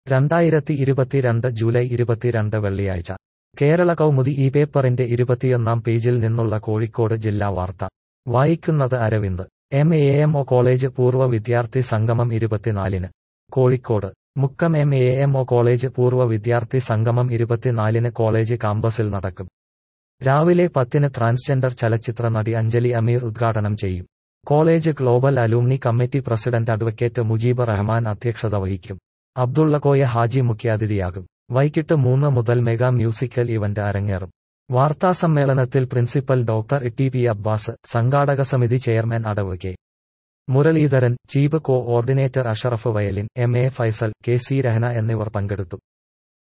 രണ്ടായിരത്തി ഇരുപത്തിരണ്ട് ജൂലൈ ഇരുപത്തിരണ്ട് വെള്ളിയാഴ്ച കേരള കൗമുദി ഈ പേപ്പറിന്റെ ഇരുപത്തിയൊന്നാം പേജിൽ നിന്നുള്ള കോഴിക്കോട് ജില്ലാ വാർത്ത വായിക്കുന്നത് Aravind M A M O college പൂർവ്വ വിദ്യാർത്ഥി സംഗമം ഇരുപത്തിനാലിന് Kozhikode Mukkam M A M O college പൂർവ്വ വിദ്യാർത്ഥി സംഗമം ഇരുപത്തിനാലിന് കോളേജ് കാമ്പസിൽ നടക്കും രാവിലെ പത്തിന് ട്രാൻസ്ജെൻഡർ ചലച്ചിത്ര നടി അഞ്ജലി അമീർ ഉദ്ഘാടനം ചെയ്യും college global alumni committee president advocate Mujeeb Rahman അധ്യക്ഷത വഹിക്കും അബ്ദുള്ള കോയ ഹാജി മുഖ്യാതിഥിയാകും വൈകിട്ട് മൂന്ന് മുതൽ മെഗാ മ്യൂസിക്കൽ ഇവന്റ് അരങ്ങേറും വാർത്താസമ്മേളനത്തിൽ principal doctor T P Abbas സംഘാടക സമിതി ചെയർമാൻ അടവ് K Muraleedharan chief coordinator Ashraf വയലിൻ M A Faisal K C Rehna എന്നിവർ പങ്കെടുത്തു